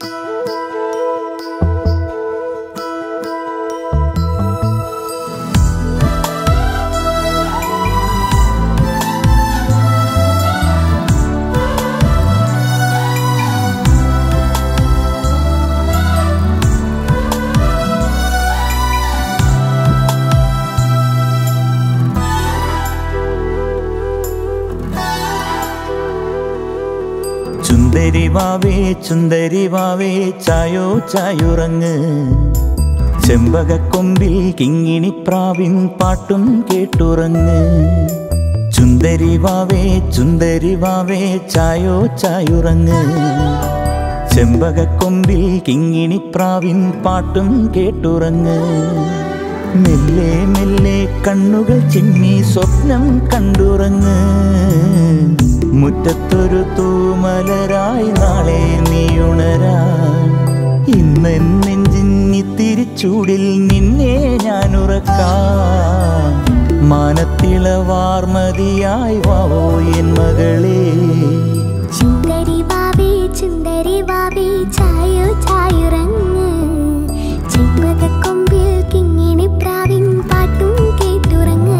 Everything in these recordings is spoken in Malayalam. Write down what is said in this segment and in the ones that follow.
ചുന്ദരി വാവേ ചുന്ദരി വാവേ ചായോ ചായുറങ്ങ് ചെമ്പകക്കൊമ്പിൽ കിങ്ങിണി പ്രാവിൻ പാട്ടും കേട്ടുറങ്ങ് ചുന്ദരി വാവേ ചുന്ദരി വാവേ ചായോ ചായുറങ്ങ് ചെമ്പകക്കൊമ്പിൽ കിങ്ങിണി പ്രാവിൻ പാട്ടും കേട്ടുറങ്ങ് മെല്ലെ മെല്ലെ കണ്ണുകൾ ചിമ്മി സ്വപ്നം കണ്ടുറങ്ങ് മുറ്റത്തൊരു തൂമലരായി നാളെ നീയുണരാ ഇന്ന് നെഞ്ചിന്നി തിരിച്ചൂടിൽ നിന്നെ ഞാൻ ഉറക്കാം മാനത്തിളവാർമതിയായി വാവോ എൻ മകളെ ചുന്ദരി ബാബി ചുന്ദരി ബാബി ചായോ ചായുറങ്ങ് ചെമ്പകക്കൊമ്പിൽ കിങ്ങിണി പ്രാവിൻ പാട്ടും കേട്ടുറങ്ങ്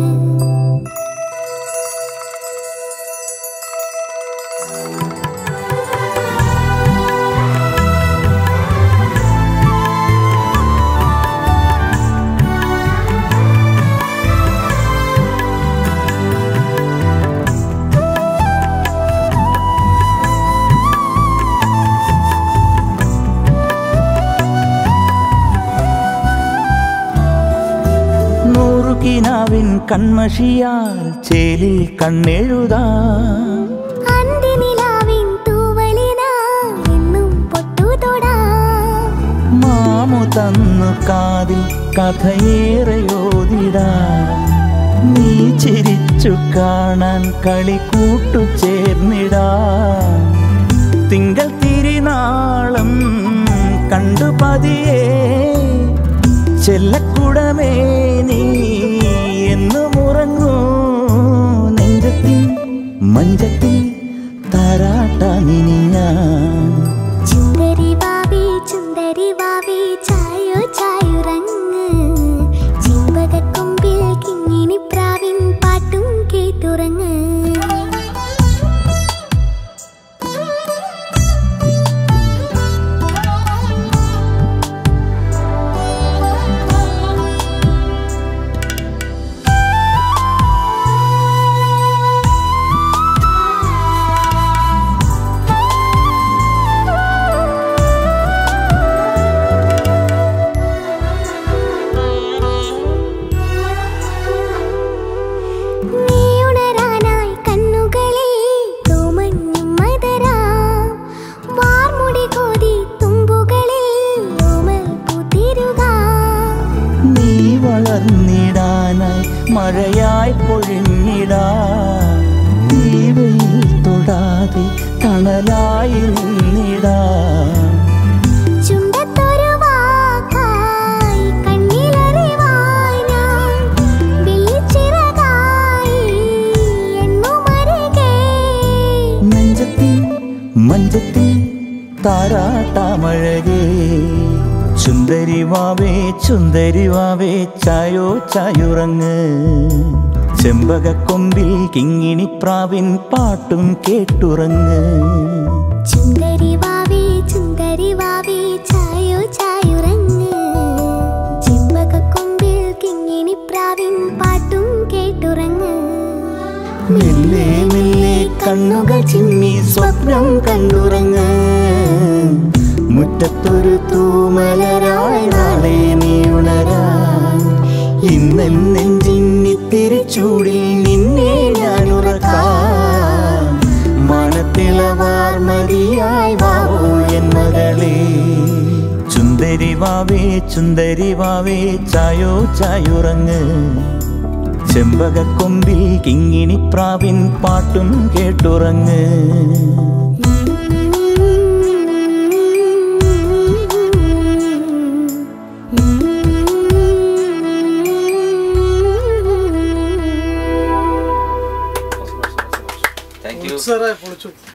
നൂറുകിനാവിൻ കൺമഷിയാൽ ചേലിൽ കണ്ണെഴുതാം അന്തിനിലാവിൻ തൂവലിനാൽ എന്നും പൊട്ടുതൊടാം മാമു തന്നു കാതിൽ കഥയേറെയോതിടാ നീ ചിരിച്ചു കാണാൻ കളി കൂട്ടു ചേർന്നിടാ തിങ്കൾ തിരിനാളം കണ്ടു പതിയേ ചെല്ലക്കുടമേ നീ എന്നും ഉറങ്ങൂ നെഞ്ചത്തിൽ മഞ്ചത്തിൽ താരാട്ടാനിനി ഞാൻ ചുന്ദരി ബാബി ചുന്ദരി ബാബി ചായോ ചായുറങ്ങ് ചെമ്പകക്കൊമ്പിൽ കിങ്ങിണി പ്രാവിൻ പാട്ടും കേട്ടുറങ്ങ് നീയുണരാനായി കണ്ണുകളിൽ തൂമഞ്ഞും മദരാം വാർമുടി കോതി തുമ്പുകളിൽ ഓമൽ പൂത്തിരുകാം നീ വളർന്നിടാനായി മഴയായി പൊഴിഞ്ഞിടാ തീവയിൽ തൊടാതെ തണലായി നിന്നിടാ ചുണ്ടത്തൊരു വാക്കായി കണ്ണിലറിവായി ഞാൻ വെള്ളിച്ചിറകായി എണ്ണുമരുകേ നെഞ്ചത്തിൽ മഞ്ചത്തിൽ താരാട്ടാമഴകേ ചുന്ദരി വാവേ ചുന്ദരി വാവേ ചായോ ചായുറങ്ങ് ചെമ്പകക്കൊമ്പിൽ കിങ്ങിണി പ്രാവിൻ പാട്ടും കേട്ടുറങ്ങ് ചുന്ദരി വാവി ചുന്ദരി വാവി ചായോ ചായുറങ്ങ് ചെമ്പകക്കൊമ്പിൽ കിങ്ങിണി പ്രാവിൻ പാട്ടും കേട്ടുറങ്ങ് മെല്ലെ മെല്ലെ കണ്ണുകൾ ചിമ്മി സ്വപ്നം കണ്ടുറങ്ങ് മുറ്റത്തൊരു തൂമലരായി നാളെ നീ ഉണരാൻ ഇന്ന് നെഞ്ചിന്നി തിരിച്ചൂടിൽ നിന്നെ ഞാൻ ഉറക്കാം മനത്തിളവാർമതിയായി വാവോ എൻ മകളെ ചുന്ദരി വാവേ ചുന്ദരി വാവേ ചായോ ചായുറങ്ങ് ചെമ്പകക്കൊമ്പിൽ കിങ്ങിണി പ്രാവിൻ പാട്ടും കേട്ടുറങ്ങ് താങ്ക് യു സാറേ പൊളിച്ചു